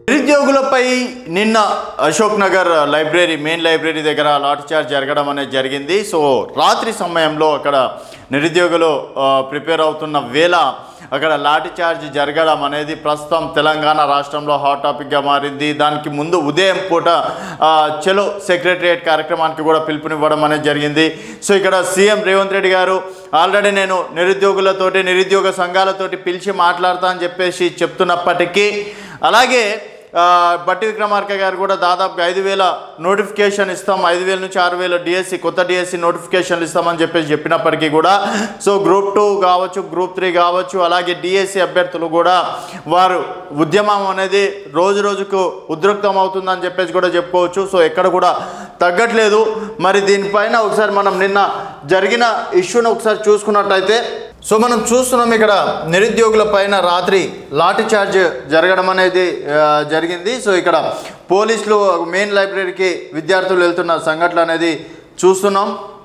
నిరుద్యోగులపై నిన్న Ashok Nagar library main library దగ్గర lathi charge జరగడం అనేది జరిగింది సో రాత్రి సమయంలో అక్కడ నిరుద్యోగులు ఆ, ప్రిపేర్ అవుతున్న వేళ అక్కడ లాఠీ చార్జ్ జరగడం అనేది ప్రస్తుతం తెలంగాణ రాష్ట్రంలో హాట్ టాపిక్గా మారింది దానికి ముందు ఉదయం పూట ఆ, చలో సెక్రటరియట్ కార్యక్రమానికి కూడా పిలుపునివ్వడం అనేది జరిగింది సో ఇక్కడ సీఎం రేవంత్ రెడ్డి గారు ఆల్రెడీ నేను నిరుద్యోగులతోటి నిరుద్యోగ సంఘాలతోటి పిలిచి మాట్లాడతా అని చెప్పేసి చెప్తున్నప్పటికీ అలాగే ఆ, బట్టి విక్రమార్క గారు కూడా దాదాపుగా ఐదు వేల నోటిఫికేషన్ ఇస్తాం ఐదు వేల నుంచి ఆరు వేల డిఎస్సి కొత్త డిఎస్సి నోటిఫికేషన్లు ఇస్తామని చెప్పేసి చెప్పినప్పటికీ కూడా సో గ్రూప్ టూ కావచ్చు గ్రూప్ త్రీ కావచ్చు అలాగే డిఎస్సి అభ్యర్థులు కూడా వారు ఉద్యమం అనేది రోజు రోజుకు ఉద్రిక్తం అవుతుందని చెప్పేసి కూడా చెప్పుకోవచ్చు సో ఎక్కడ కూడా తగ్గట్లేదు మరి దీనిపైన ఒకసారి మనం నిన్న జరిగిన ఇష్యూను ఒకసారి చూసుకున్నట్టయితే సో మనం చూస్తున్నాం ఇక్కడ నిరుద్యోగుల పైన రాత్రి లాఠీ చార్జ్ జరగడం అనేది ఆ, జరిగింది సో ఇక్కడ పోలీసులు మెయిన్ లైబ్రరీకి విద్యార్థులు వెళ్తున్న సంఘటన అనేది చూస్తున్నాం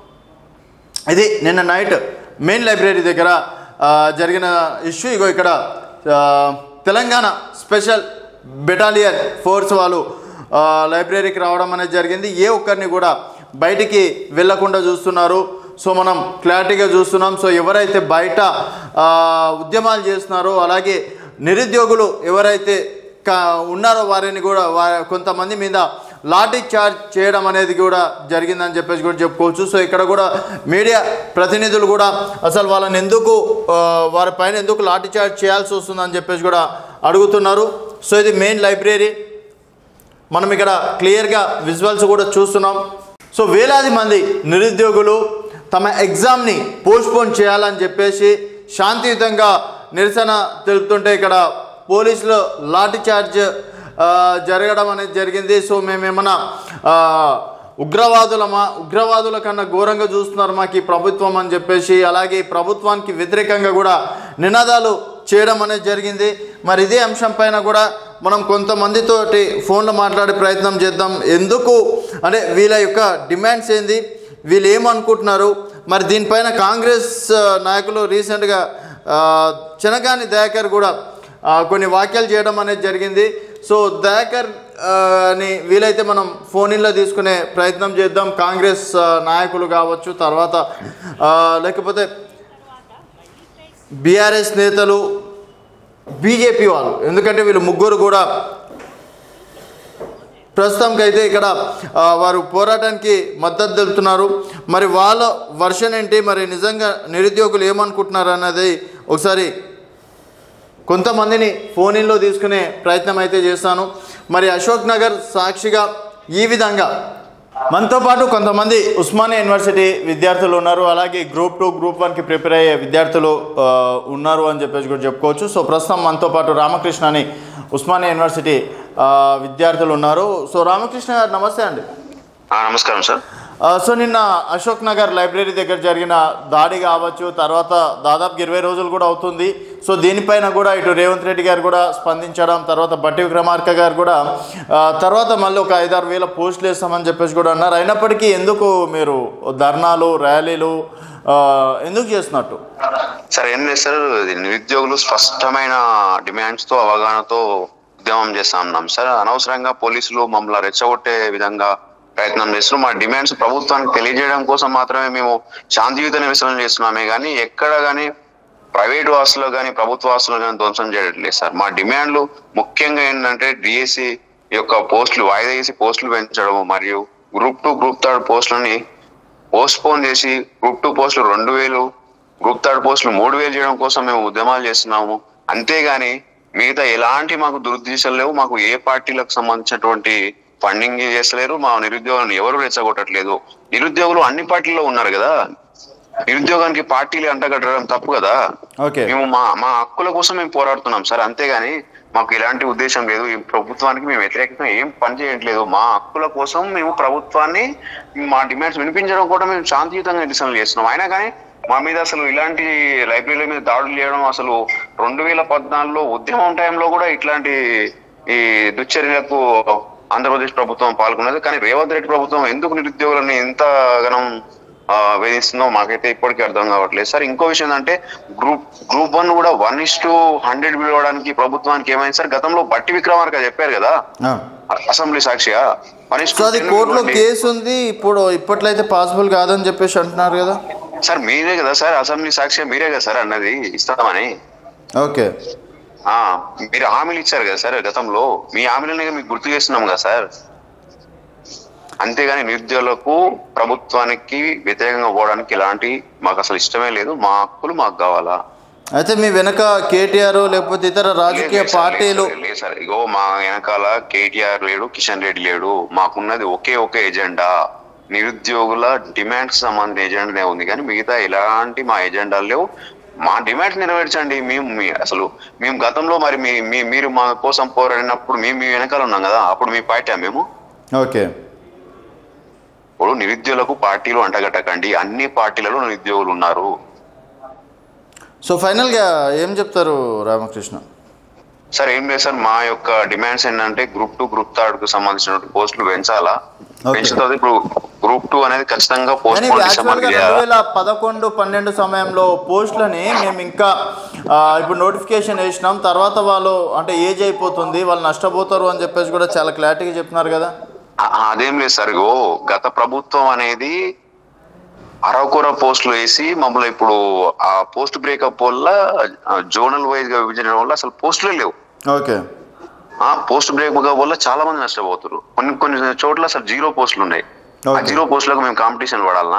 ఇది నిన్న నైట్ మెయిన్ లైబ్రరీ దగ్గర ఆ, జరిగిన ఇష్యూ ఇగో ఇక్కడ ఆ, తెలంగాణ స్పెషల్ బెటాలియన్ ఫోర్స్ వాళ్ళు ఆ, లైబ్రరీకి రావడం అనేది జరిగింది ఏ ఒక్కరిని కూడా బయటికి వెళ్ళకుండా చూస్తున్నారు సో మనం క్లారిటీగా చూస్తున్నాం సో ఎవరైతే బయట ఆ, ఉద్యమాలు చేస్తున్నారో అలాగే నిరుద్యోగులు ఎవరైతే కా ఉన్నారో వారిని కూడా వా కొంతమంది మీద లాఠీ చార్జ్ చేయడం అనేది కూడా జరిగిందని చెప్పేసి కూడా చెప్పుకోవచ్చు సో ఇక్కడ కూడా మీడియా ప్రతినిధులు కూడా అసలు వాళ్ళని ఎందుకు ఆ, వారి పైన ఎందుకు లాఠీ చార్జ్ చేయాల్సి వస్తుందని చెప్పేసి కూడా అడుగుతున్నారు సో ఇది మెయిన్ లైబ్రరీ మనం ఇక్కడ క్లియర్గా విజువల్స్ కూడా చూస్తున్నాం సో వేలాది మంది నిరుద్యోగులు తమ ఎగ్జామ్ని పోస్ట్పోన్ చేయాలని చెప్పేసి శాంతియుతంగా నిరసన తెలుపుతుంటే ఇక్కడ పోలీసులు లాఠీ చార్జ్ ఆ, జరగడం అనేది జరిగింది సో మేమేమన్నా ఆ, ఉగ్రవాదులమా ఉగ్రవాదుల కన్నా ఘోరంగా చూస్తున్నారు మాకు ఈ ప్రభుత్వం అని చెప్పేసి అలాగే ఈ ప్రభుత్వానికి వ్యతిరేకంగా కూడా నినాదాలు చేయడం అనేది జరిగింది మరి ఇదే అంశం పైన కూడా మనం కొంతమందితోటి ఫోన్లో మాట్లాడే ప్రయత్నం చేద్దాం ఎందుకు అంటే వీళ్ళ యొక్క డిమాండ్స్ ఏంది వీళ్ళు ఏమనుకుంటున్నారు మరి దీనిపైన కాంగ్రెస్ ఆ, నాయకులు రీసెంట్గా ఆ, చెనగాని దయాకర్ కూడా ఆ, కొన్ని వ్యాఖ్యలు చేయడం అనేది జరిగింది సో దయాకర్ ఆ, ని వీలైతే మనం ఫోన్ ఇన్లో తీసుకునే ప్రయత్నం చేద్దాం కాంగ్రెస్ ఆ, నాయకులు కావచ్చు తర్వాత ఆ, లేకపోతే బీఆర్ఎస్ నేతలు బీజేపీ వాళ్ళు ఎందుకంటే వీళ్ళు ముగ్గురు కూడా ప్రస్తుతంకి అయితే ఇక్కడ ఆ, వారు పోరాటానికి మద్దతు తెలుపుతున్నారు మరి వాళ్ళ వర్షన్ ఏంటి మరి నిజంగా నిరుద్యోగులు ఏమనుకుంటున్నారు అన్నది ఒకసారి కొంతమందిని ఫోన్ ఇన్లో తీసుకునే ప్రయత్నం అయితే చేస్తాను మరి అశోక్ నగర్ సాక్షిగా ఈ విధంగా మనతో పాటు కొంతమంది ఉస్మానియా యూనివర్సిటీ విద్యార్థులు ఉన్నారు అలాగే గ్రూప్ టూ గ్రూప్ వన్కి ప్రిపేర్ అయ్యే విద్యార్థులు ఆ, ఉన్నారు అని చెప్పేసి కూడా చెప్పుకోవచ్చు సో ప్రస్తుతం మనతో పాటు రామకృష్ణ అని ఉస్మానియా యూనివర్సిటీ ఆ, విద్యార్థులు ఉన్నారు సో రామకృష్ణ గారు నమస్తే అండి ఆ, నమస్కారం సార్ ఆ, సో నిన్న అశోక్ నగర్ లైబ్రరీ దగ్గర జరిగిన దాడి కావచ్చు తర్వాత దాదాపు ఇరవై రోజులు కూడా అవుతుంది సో దీనిపైన కూడా ఇటు రేవంత్ రెడ్డి గారు కూడా స్పందించడం తర్వాత బట్టి విక్రమార్క గారు కూడా ఆ, తర్వాత మళ్ళీ ఒక ఐదారు వేల పోస్టులు వేస్తామని చెప్పేసి కూడా అన్నారు అయినప్పటికీ ఎందుకు మీరు ధర్నాలు ర్యాలీలు ఆ, ఎందుకు చేస్తున్నట్టు సార్ ఏం లేదు సార్ ఇది నిరుద్యోగులు స్పష్టమైన డిమాండ్స్ తో అవగాహనతో ఉద్యమం చేస్తా ఉన్నాం సార్ అనవసరంగా పోలీసులు మమ్మల్ని రెచ్చగొట్టే విధంగా ప్రయత్నం చేస్తున్నాం మా డిమాండ్స్ ప్రభుత్వానికి తెలియజేయడం కోసం మాత్రమే మేము శాంతియుత నిరసన చేస్తున్నామే కానీ ఎక్కడ కానీ ప్రైవేట్ ఆస్తులు కానీ ప్రభుత్వ ఆస్తులు కానీ ధ్వంసం చేయట్లేదు సార్ మా డిమాండ్లు ముఖ్యంగా ఏంటంటే డిఎస్సి యొక్క పోస్టులు వాయిదా వేసి పోస్టులు పెంచడం మరియు గ్రూప్ టూ గ్రూప్ థర్డ్ పోస్టులని పోస్ట్ పోన్ చేసి గ్రూప్ టూ పోస్టులు రెండు వేలు గ్రూప్ థర్డ్ పోస్టులు మూడు వేలు చేయడం కోసం మేము ఉద్యమాలు చేస్తున్నాము అంతేగాని మిగతా ఎలాంటి మాకు దురుద్దేశాలు లేవు మాకు ఏ పార్టీలకు సంబంధించినటువంటి ఫండింగ్ చేస్తలేరు మా నిరుద్యోగులను ఎవరు రెచ్చగొట్టట్లేదు నిరుద్యోగులు అన్ని పార్టీల్లో ఉన్నారు కదా నిరుద్యోగానికి పార్టీలు అంటగట్టడం తప్పు కదా ఓకే మేము మా మా హక్కుల కోసం మేము పోరాడుతున్నాం సార్ అంతేగాని మాకు ఎలాంటి ఉద్దేశం లేదు ఈ ప్రభుత్వానికి మేము వ్యతిరేకంగా ఏం పని చేయట్లేదు మా హక్కుల కోసం మేము ప్రభుత్వాన్ని మా డిమాండ్స్ వినిపించడం కూడా మేము శాంతియుతంగా నిరసనలు చేస్తున్నాం అయినా కానీ మా మీద అసలు ఇలాంటి లైబ్రరీల మీద దాడులు చేయడం అసలు రెండు వేల పద్నాలుగులో ఉద్యమం టైంలో కూడా ఇట్లాంటి ఈ దుశ్చర్యలకు ఆంధ్రప్రదేశ్ ప్రభుత్వం పాల్గొన్నది కానీ రేవంత్ రెడ్డి ప్రభుత్వం ఎందుకు నిరుద్యోగులని ఎంత గనం ఆ, వేధిస్తుందో మాకైతే ఇప్పటికీ అర్థం కావట్లేదు సార్ ఇంకో విషయం ఏంటంటే గ్రూప్ గ్రూప్ వన్ కూడా వన్ ఇస్ టు హండ్రెడ్ పిలవడానికి ప్రభుత్వానికి ఏమైంది సార్ గతంలో బట్టి విక్రమార్క చెప్పారు కదా ఆ. అ- అసెంబ్లీ సాక్షిగా వన్ ఇస్ సో అది కోర్టులో కేసు ఉంది ఇప్పుడు ఇప్పట్లో అయితే పాసిబుల్ కాదని చెప్పేసి అంటున్నారు కదా సార్ మీరే కదా సార్ అసెంబ్లీ సాక్షిగా మీరే కదా సార్ అన్నది ఇస్తామని ఓకే ఆ మీరు హామీలు ఇచ్చారు కదా సార్ గతంలో మీ హామీలనే మీకు గుర్తు చేస్తున్నాం కదా సార్ అంతేగాని నిరుద్యోగులకు ప్రభుత్వానికి వ్యతిరేకంగా పోవడానికి ఇలాంటి మాకు అసలు ఇష్టమే లేదు మా హక్కులు మాకు కావాలా అయితే మీ వెనక కేటీఆర్ లేకపోతే ఇతర రాజకీయ లేదు సార్, పార్టీలు లేదు సార్, లేదు సార్ ఇగో మా వెనకాల కేటీఆర్ లేడు కిషన్ రెడ్డి లేడు మాకున్నది ఒకే ఒకే ఎజెండా నిరుద్యోగుల డిమాండ్స్ సంబంధించిన ఎజెండానే ఉంది కానీ మిగతా ఎలాంటి మా ఎజెండాలు లేవు మా డిమాండ్స్ నెరవేర్చండి మేము మీ అసలు మేము గతంలో మరి మీ మీ- మీరు మా కోసం పోరాడినప్పుడు మేము మీ వెనకాల ఉన్నాం కదా అప్పుడు మీ పార్టీ మేము ఓకే ఇప్పుడు నిరుద్యోగులకు పార్టీలు అంటగట్టకండి అన్ని పార్టీలలో నిరుద్యోగులు ఉన్నారు సో ఫైనల్గా ఏం చెప్తారు రామకృష్ణ సార్ ఏం లేదు సార్ మా యొక్క డిమాండ్స్ ఏంటంటే గ్రూప్ టూ గ్రూప్ థర్డ్ కు సంబంధించిన పోస్టులు పెంచాలా Okay. పెంచిన తర్వాత ఇప్పుడు గ్రూప్ టూ అనేది ఖచ్చితంగా పోస్ట్ కానీ పోన్ యాక్చువల్గా డిసెంబర్ రెండు వేల పదకొండు పన్నెండు సమయంలో పోస్టులని మేము ఇంకా ఆ, ఇప్పుడు నోటిఫికేషన్ వేసినాం తర్వాత వాళ్ళు అంటే ఏజ్ అయిపోతుంది వాళ్ళు నష్టపోతారు అని చెప్పేసి కూడా చాలా క్లారిటీగా చెప్తున్నారు కదా అదేం లేదు సార్ ఇగో గత ప్రభుత్వం అనేది అరకొర పోస్టులు వేసి మమ్మల్ని ఇప్పుడు ఆ పోస్ట్ బ్రేకప్ వల్ల జోనల్ వైజ్ గా విభజించడం వల్ల అసలు పోస్టులే లేవు ఓకే ఆ పోస్ట్ బ్రేక్ వల్ల చాలా మంది నష్టపోతారు కొన్ని కొన్ని చోట్ల అసలు జీరో పోస్టులు ఉన్నాయి ఆ Okay. జీరో పోస్టులకు మేము కాంపిటీషన్ పడాలనా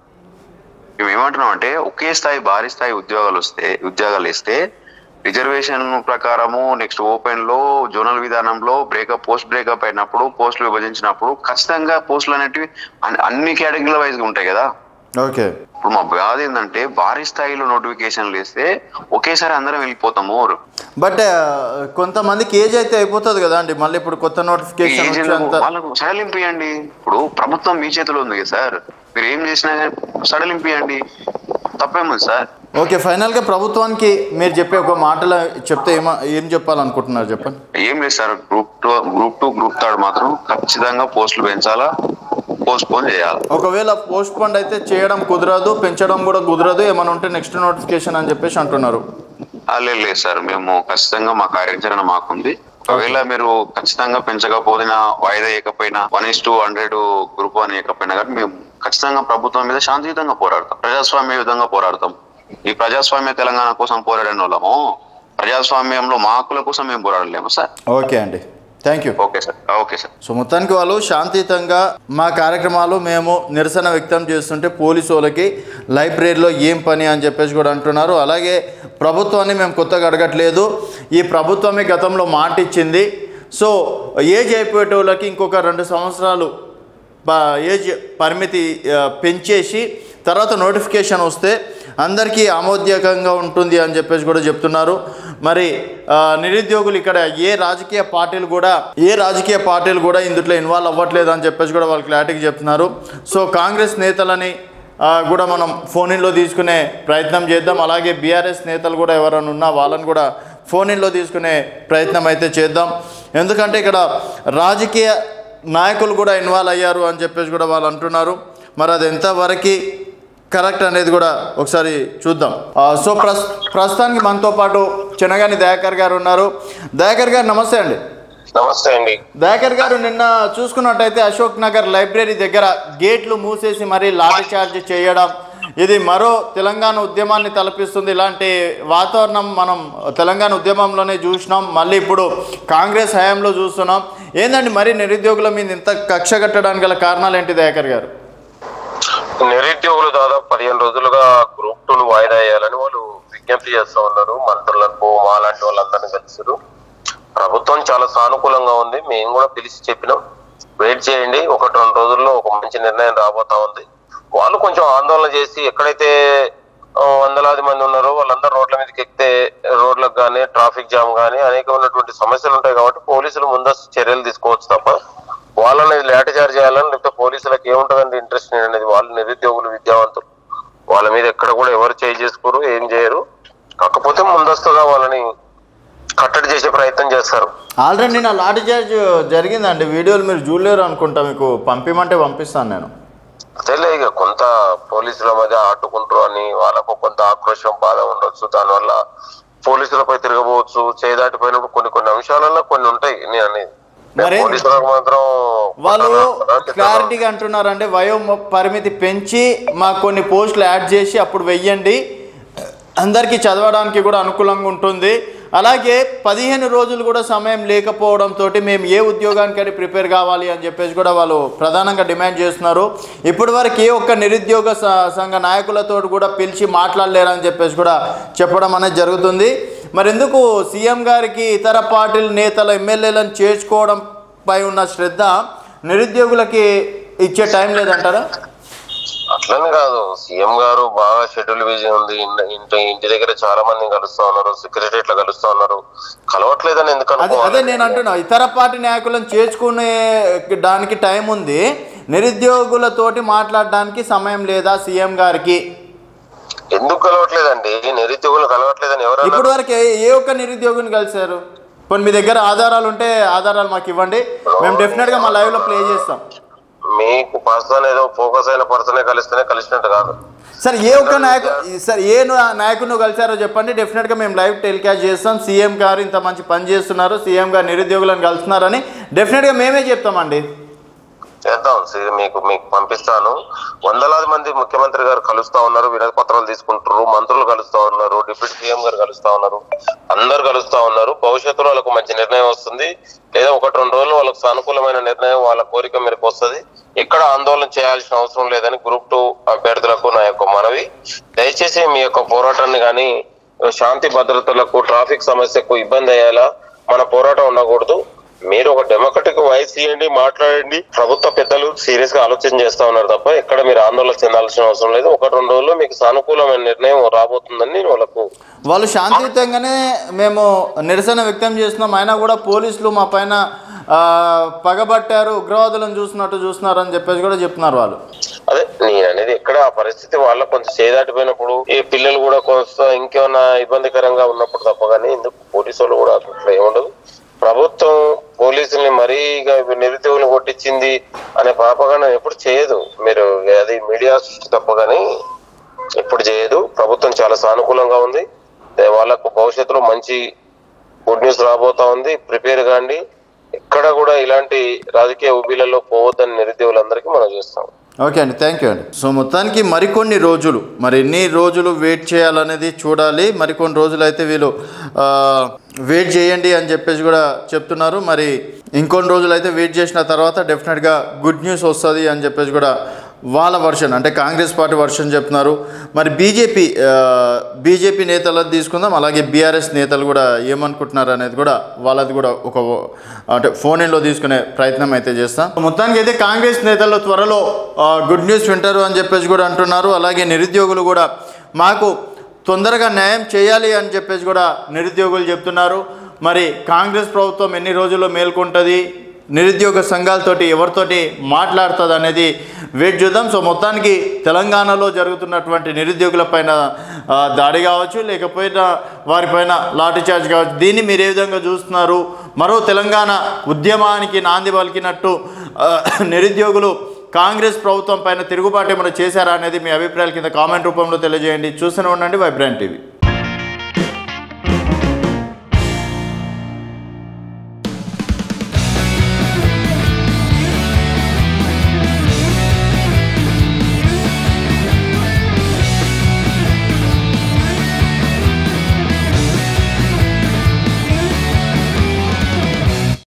మేము ఏమంటున్నాం అంటే ఒకే స్థాయి భారీ స్థాయి ఉద్యోగాలు వస్తే ఉద్యోగాలు ఇస్తే రిజర్వేషన్ ప్రకారము నెక్స్ట్ ఓపెన్ లో జోనల్ విధానంలో బ్రేకప్ పోస్ట్ బ్రేకప్ అయినప్పుడు పోస్టులు విభజించినప్పుడు ఖచ్చితంగా పోస్టులు అనేటివి అన్ని- అన్ని కేటగిరీల వైజ్ గా ఉంటాయి కదా ఓకే ఇప్పుడు మా బాధ ఏంటంటే భారీ స్థాయిలో నోటిఫికేషన్లు ఇస్తే ఒకేసారి అందరం వెళ్ళిపోతాము బట్ ఆ, కొంతమందికి ఏజ్ అయితే అయిపోతుంది కదా అండి మళ్ళీ ఇప్పుడు కొత్త నోటిఫికేషన్ ఏజెంట్లకు వచ్చేంత వాళ్ళకు సడలింపియండి ఇప్పుడు ప్రభుత్వం మీ చేతిలో ఉంది కదా సార్ మీరు ఏం చేసినా కానీ సడలింపియండి తప్పేముంది సార్ ఓకే ఫైనల్గా ప్రభుత్వానికి మీరు చెప్పే ఒక మాటలో చెప్తే ఏమ ఏం చెప్పాలనుకుంటున్నారు చెప్పండి ఏం లేదు sir group two group two group third మాత్రం ఖచ్చితంగా పోస్టులు పెంచాలా పోస్ట్ పోన్ చేయాలి ఒకవేళ పోస్ట్ పోన్ అయితే చేయడం కుదరదు పెంచడం కూడా కుదరదు ఏమైనా ఉంటే నెక్స్ట్ నోటిఫికేషన్ అని చెప్పేసి అంటున్నారు ఆ, లేదు లేదు సార్ మేము ఖచ్చితంగా మా కార్యాచరణ మాకుంది ఒకవేళ మీరు ఖచ్చితంగా పెంచకపోయినా వాయిదా వేయకపోయినా one is two hundred group one వేయకపోయినా కానీ మేము ఖచ్చితంగా ప్రభుత్వం మీద శాంతియుతంగా పోరాడతాం ప్రజాస్వామ్య విధంగా పోరాడతాం ఈ ప్రజాస్వామ్య తెలంగాణ కోసం పోరాడిన వాళ్ళము ప్రజాస్వామ్యంలో మా హక్కుల కోసం మేము పోరాడలేము సార్ ఓకే అండి thank you okay sir okay sir so మొత్తానికి వాళ్ళు శాంతియుతంగా మా కార్యక్రమాలు మేము నిరసన వ్యక్తం చేస్తుంటే పోలీసు వాళ్ళకి లైబ్రరీలో ఏం పని అని చెప్పేసి కూడా అంటున్నారు అలాగే ప్రభుత్వాన్ని మేము కొత్తగా అడగట్లేదు ఈ ప్రభుత్వమే గతంలో మాట ఇచ్చింది సో ఏజ్ అయిపోయే వాళ్ళకి ఇంకొక రెండు సంవత్సరాలు బ- ఏజ్ పరిమితి ఆ, పెంచేసి తర్వాత నోటిఫికేషన్ వస్తే అందరికీ ఆమోద్యకంగా ఉంటుంది అని చెప్పేసి కూడా చెప్తున్నారు మరి ఆ, నిరుద్యోగులు ఇక్కడ ఏ రాజకీయ పార్టీలు కూడా ఏ రాజకీయ పార్టీలు కూడా ఇందులో ఇన్వాల్వ్ అవ్వట్లేదు అని చెప్పేసి కూడా వాళ్ళు క్లారిటీగా చెప్తున్నారు సో కాంగ్రెస్ నేతలని ఆ, కూడా మనం ఫోన్ ఇన్లో తీసుకునే ప్రయత్నం చేద్దాం అలాగే బీఆర్ఎస్ నేతలు కూడా ఎవరైనా ఉన్నా వాళ్ళని కూడా ఫోన్ ఇన్లో తీసుకునే ప్రయత్నం అయితే చేద్దాం ఎందుకంటే ఇక్కడ రాజకీయ నాయకులు కూడా ఇన్వాల్వ్ అయ్యారు అని చెప్పేసి కూడా వాళ్ళు అంటున్నారు మరి అది ఎంతవరకు కరెక్ట్ అనేది కూడా ఒకసారి చూద్దాం ఆ, సో ప్రస్ ప్రస్తుతానికి మనతో పాటు చిన్నగాని దయాకర్ గారు ఉన్నారు దయాకర్ గారు నమస్తే అండి నమస్తే అండి దయాకర్ గారు నిన్న చూసుకున్నట్టయితే అశోక్ నగర్ లైబ్రరీ దగ్గర గేట్లు మూసేసి మరీ లాఠీ చార్జ్ చేయడం ఇది మరో తెలంగాణ ఉద్యమాన్ని తలపిస్తుంది ఇలాంటి వాతావరణం మనం తెలంగాణ ఉద్యమంలోనే చూసినాం మళ్ళీ ఇప్పుడు కాంగ్రెస్ హయాంలో చూస్తున్నాం ఏందండి మరి నిరుద్యోగుల మీద ఇంత కక్ష కట్టడానికి గల కారణాలు ఏంటి దయాకర్ గారు నిరుద్యోగులు దాదాపు పదిహేను రోజులుగా గ్రూప్ టూ ను వాయిదా వేయాలని వాళ్ళు విజ్ఞప్తి చేస్తూ ఉన్నారు మంత్రులకు మాలాంటి వాళ్ళందరినీ కలిసారు ప్రభుత్వం చాలా సానుకూలంగా ఉంది మేము కూడా పిలిచి చెప్పినాం వెయిట్ చేయండి ఒకటి రెండు రోజుల్లో ఒక మంచి నిర్ణయం రాబోతా ఉంది వాళ్ళు కొంచెం ఆందోళన చేసి ఎక్కడైతే ఆ, వందలాది మంది ఉన్నారో వాళ్ళందరూ రోడ్ల మీదకి ఎక్కితే రోడ్లకు కానీ ట్రాఫిక్ జామ్ కానీ అనేకమైనటువంటి సమస్యలు ఉంటాయి కాబట్టి పోలీసులు ముందస్తు చర్యలు తీసుకోవచ్చు తప్ప వాళ్ళని లాఠీచార్జ్ చేయాలని లేకపోతే పోలీసులకు ఏముంటదండి ఇంట్రెస్ట్ అనేది వాళ్ళు నిరుద్యోగులు విద్యావంతులు వాళ్ళ మీద ఎక్కడ కూడా ఎవరు చేయి చేసుకోరు ఏం చేయరు కాకపోతే ముందస్తుగా వాళ్ళని కట్టడి చేసే ప్రయత్నం చేస్తారు ఆల్రెడీ నిన్న లాఠీ చార్జ్ జరిగిందండి వీడియోలు మీరు చూడలేరు అనుకుంటా మీకు పంపిమంటే పంపిస్తాను నేను అదేలే ఇక కొంత పోలీసుల మధ్య ఆటుకుంటారు అని వాళ్ళకు కొంత ఆక్రోశం బాధ ఉండొచ్చు దానివల్ల పోలీసులపై తిరగబోవచ్చు చేయదాటిపోయినప్పుడు కొన్ని కొన్ని అంశాలలో కొన్ని ఉంటాయి నేను అనేది మరి- పోలీసులకు మాత్రం వాళ్ళు కొట్టాలా? క్లారిటీగా అంటున్నారంటే వయో మ- పరిమితి పెంచి మాకు కొన్ని పోస్టులు యాడ్ చేసి అప్పుడు వెయ్యండి అందరికీ చదవడానికి కూడా అనుకూలంగా ఉంటుంది అలాగే పదిహేను రోజులు కూడా సమయం లేకపోవడంతో మేము ఏ ఉద్యోగానికైనా ప్రిపేర్ కావాలి అని చెప్పేసి కూడా వాళ్ళు ప్రధానంగా డిమాండ్ చేస్తున్నారు ఇప్పటి వరకు ఏ ఒక్క నిరుద్యోగ స- సంఘ నాయకులతో కూడా పిలిచి మాట్లాడలేరని చెప్పేసి కూడా చెప్పడం అనేది జరుగుతుంది మరి ఎందుకు సీఎం గారికి ఇతర పార్టీల నేతల ఎమ్మెల్యేలను చేర్చుకోవడం పై ఉన్న శ్రద్ధ నిరుద్యోగులకి ఇచ్చే టైం లేదంటారా అట్లని కాదు సీఎం గారు బాగా షెడ్యూల్ బిజీ ఉంది ఇన్- ఇంటి ఇంటి దగ్గర చాలా మందిని కలుస్తా ఉన్నారు సెక్రటరీట్లు కలుస్తా ఉన్నారు కలవట్లేదని ఎందుకు అదే అదే అనుకోవాలి నేను అంటున్నా ఇతర పార్టీ నాయకులను చేర్చుకునే దానికి టైం ఉంది నిరుద్యోగులతోటి మాట్లాడడానికి సమయం లేదా సీఎం గారికి ఎందుకు కలవట్లేదండి నిరుద్యోగులు కలవట్లేదని ఎవరు ఇప్పటి వరకు ఏ ఏ ఒక్క నిరుద్యోగిని కలిశారు కొన్ని మీ దగ్గర ఆధారాలు ఉంటే ఆధారాలు మాకు ఇవ్వండి మేము డెఫినెట్గా మా లైవ్లో ప్లే చేస్తాం మీకు పర్సన్ ఏదో ఫోకస్ అయిన పర్సనే కలిస్తేనే కలిసినట్టు కాదు సార్ ఏ ఒక్క నాయకు సార్ ఏ నా- నాయకుడిని కలిసారో చెప్పండి డెఫినెట్గా మేము లైవ్ టెలికాస్ట్ చేస్తాం సీఎం గారు ఇంత మంచి పని చేస్తున్నారు సీఎం గారు నిరుద్యోగులను కలుస్తున్నారని డెఫినెట్గా మేమే చెప్తామండి చేద్దాం సి- మీకు మీకు పంపిస్తాను వందలాది మంది ముఖ్యమంత్రి గారు కలుస్తా ఉన్నారు వినతి పత్రాలు తీసుకుంటారు మంత్రులు కలుస్తా ఉన్నారు డిప్యూటీ సీఎం గారు కలుస్తా ఉన్నారు అందరు కలుస్తా ఉన్నారు భవిష్యత్తులో వాళ్ళకు మంచి నిర్ణయం వస్తుంది లేదా ఒకటి రెండు రోజులు వాళ్ళకు సానుకూలమైన నిర్ణయం వాళ్ళ కోరిక మేరకు వస్తుంది ఎక్కడ ఆందోళన చేయాల్సిన అవసరం లేదని గ్రూప్ టూ అభ్యర్థులకు నా యొక్క మనవి దయచేసి మీ యొక్క పోరాటాన్ని కానీ శాంతి భద్రతలకు ట్రాఫిక్ సమస్యకు ఇబ్బంది అయ్యేలా మన పోరాటం ఉండకూడదు మీరు ఒక డెమోక్రటిక్ వాయిస్ ఇవ్వండి మాట్లాడండి ప్రభుత్వ పెద్దలు సీరియస్ గా ఆలోచన చేస్తా ఉన్నారు తప్ప ఎక్కడ మీరు ఆందోళన చెందాల్సిన అవసరం లేదు ఒక రెండు రోజుల్లో మీకు సానుకూలమైన నిర్ణయం రాబోతుందని నేను వాళ్ళకు వాళ్ళు శాంతియుతంగానే మేము నిరసన వ్యక్తం చేస్తున్నాం అయినా కూడా పోలీసులు మా పైన ఆ, పగబట్టారు ఉగ్రవాదులను చూసినట్టు చూస్తున్నారు అని చెప్పేసి కూడా చెప్తున్నారు వాళ్ళు అదే నేను అనేది ఎక్కడ ఆ పరిస్థితి వాళ్ళ కొంచెం చేదాటిపోయినప్పుడు ఈ పిల్లలు కూడా కొంత ఇంకేమైనా ఇబ్బందికరంగా ఉన్నప్పుడు తప్ప కానీ ఎందుకు పోలీసు వాళ్ళు కూడా అట్లా ఏముండదు ప్రభుత్వం పోలీసుల్ని మరీ ఇక నిరుద్యోగులు కొట్టించింది అనే పాపగానే ఎప్పుడు చేయదు మీరు అది మీడియా సృష్టి తప్ప కానీ ఎప్పుడు చేయదు ప్రభుత్వం చాలా సానుకూలంగా ఉంది ఏ వాళ్ళకు భవిష్యత్తులో మంచి గుడ్ న్యూస్ రాబోతా ఉంది ప్రిపేర్ కాండి ఎక్కడ కూడా ఇలాంటి రాజకీయ ఉబీలలో పోవద్దని నిరుద్యోగులందరికీ మనం చేస్తాం ఓకే అండి థ్యాంక్ యూ అండి సో మొత్తానికి మరికొన్ని రోజులు మరి ఎన్ని రోజులు వెయిట్ చేయాలనేది చూడాలి మరికొన్ని రోజులు అయితే వీళ్ళు ఆ, వెయిట్ చేయండి అని చెప్పేసి కూడా చెప్తున్నారు మరి ఇంకొన్ని రోజులు అయితే వెయిట్ చేసిన తర్వాత డెఫినెట్గా గుడ్ న్యూస్ వస్తుంది అని చెప్పేసి కూడా వాళ్ళ వర్షన్ అంటే కాంగ్రెస్ పార్టీ వర్షన్ చెప్తున్నారు మరి బీజేపీ బీజేపీ నేతలను తీసుకుందాం అలాగే బీఆర్ఎస్ నేతలు కూడా ఏమనుకుంటున్నారు అనేది కూడా వాళ్ళది కూడా ఒక అంటే ఫోన్ ఇన్లో తీసుకునే ప్రయత్నం అయితే చేస్తాం మొత్తానికి అయితే కాంగ్రెస్ నేతలు త్వరలో ఆ, గుడ్ న్యూస్ వింటారు అని చెప్పేసి కూడా అంటున్నారు అలాగే నిరుద్యోగులు కూడా మాకు తొందరగా న్యాయం చేయాలి అని చెప్పేసి కూడా నిరుద్యోగులు చెప్తున్నారు మరి కాంగ్రెస్ ప్రభుత్వం ఎన్ని రోజుల్లో మేల్కొంటుంది నిరుద్యోగ సంఘాలతోటి ఎవరితోటి మాట్లాడుతుంది అనేది వెయిట్ చూద్దాం సో మొత్తానికి తెలంగాణలో జరుగుతున్నటువంటి నిరుద్యోగుల పైన ఆ, దాడి కావచ్చు లేకపోయినా వారిపైన లాఠీ చార్జ్ కావచ్చు దీన్ని మీరు ఏ విధంగా చూస్తున్నారు మరో తెలంగాణ ఉద్యమానికి నాంది పలికినట్టు ఆ, నిరుద్యోగులు కాంగ్రెస్ ప్రభుత్వం పైన తిరుగుబాటు ఏమైనా చేశారా అనేది మీ అభిప్రాయాల కింద కామెంట్ రూపంలో తెలియజేయండి చూస్తూనే ఉండండి వైబ్రాంట్ టీవీ